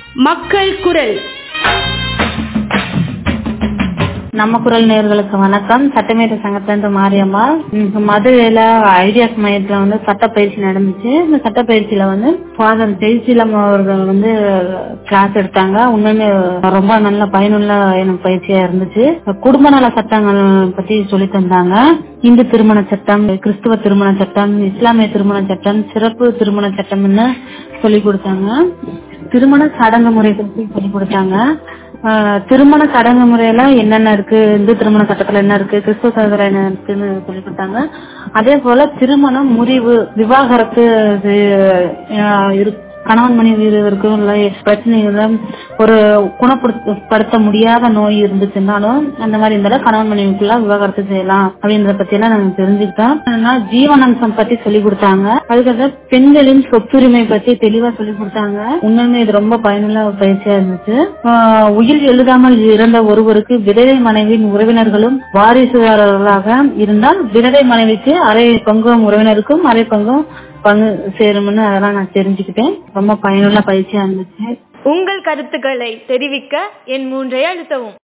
மக்கள் குரல் நம்ம குரல் நேர்களுக்கு வணக்கம் சட்டமேத சங்கத்திலிருந்து மாரியம்மா ம், மதுரையில ஐடியாஸ் மையத்துல வந்து சட்ட பயிற்சி நடந்துச்சு இந்த சட்ட பயிற்சியில வந்து ஃபாதர் ஜெய்சீலம் அவர்கள் வந்து கிளாஸ் எடுத்தாங்க உண்மையுமே ரொம்ப நல்ல பயனுள்ள எனக்கு பயிற்சியா இருந்துச்சு குடும்ப நல சட்டங்கள் பத்தி சொல்லி தந்தாங்க இந்து திருமண சட்டம் கிறிஸ்துவ திருமண சட்டம் இஸ்லாமிய திருமண சட்டம் சிறப்பு திருமண சட்டம்னு சொல்லி கொடுத்தாங்க திருமண சடங்கு முறை பத்தி சொல்லி கொடுத்தாங்க ஆஹ் திருமண சடங்கு முறையில என்னென்ன இருக்கு இந்து திருமண சட்டத்துல என்ன இருக்கு கிறிஸ்துவ சகோதர என்ன இருக்குன்னு சொல்லி கொடுத்தாங்க அதே போல திருமணம் முறிவு விவாகரத்து இது, ஆஹ் இரு- கணவன் மனைவி இருவருக்கும் உள்ள பிரச்சனைகளை ஒரு குணப்படுத்த முடியாத நோய் இருந்துச்சுன்னாலும் அந்த மாதிரி இருந்தாலும் கணவன் மனைவிக்குள்ள விவாகரத்து செய்யலாம் அப்படின்றத பத்தி எல்லாம் நாங்க தெரிஞ்சுக்கிட்டோம் ஆனா ஜீவனாம்சம் பத்தி சொல்லி கொடுத்தாங்க அதுக்கப்புறம் பெண்களின் சொத்துரிமை பத்தி தெளிவா சொல்லி கொடுத்தாங்க உண்மையுமே இது ரொம்ப பயனுள்ள ஒரு பயிற்சியா இருந்துச்சு ஆஹ் உயிர் எழுதாமல் இறந்த ஒருவருக்கு விதவை மனைவியின் உறவினர்களும் வாரிசுதாரர்களாக இருந்தால் விதவை மனைவிக்கு அரை பங்கும் உறவினருக்கும் அரை பங்கும் பங்கு சேரும்னு அதெல்லாம் நான் தெரிஞ்சுக்கிட்டேன் ரொம்ப பயனுள்ள பயிற்சியா இருந்துச்சு உங்கள் கருத்துக்களை தெரிவிக்க என் மூன்றை அழுத்தவும்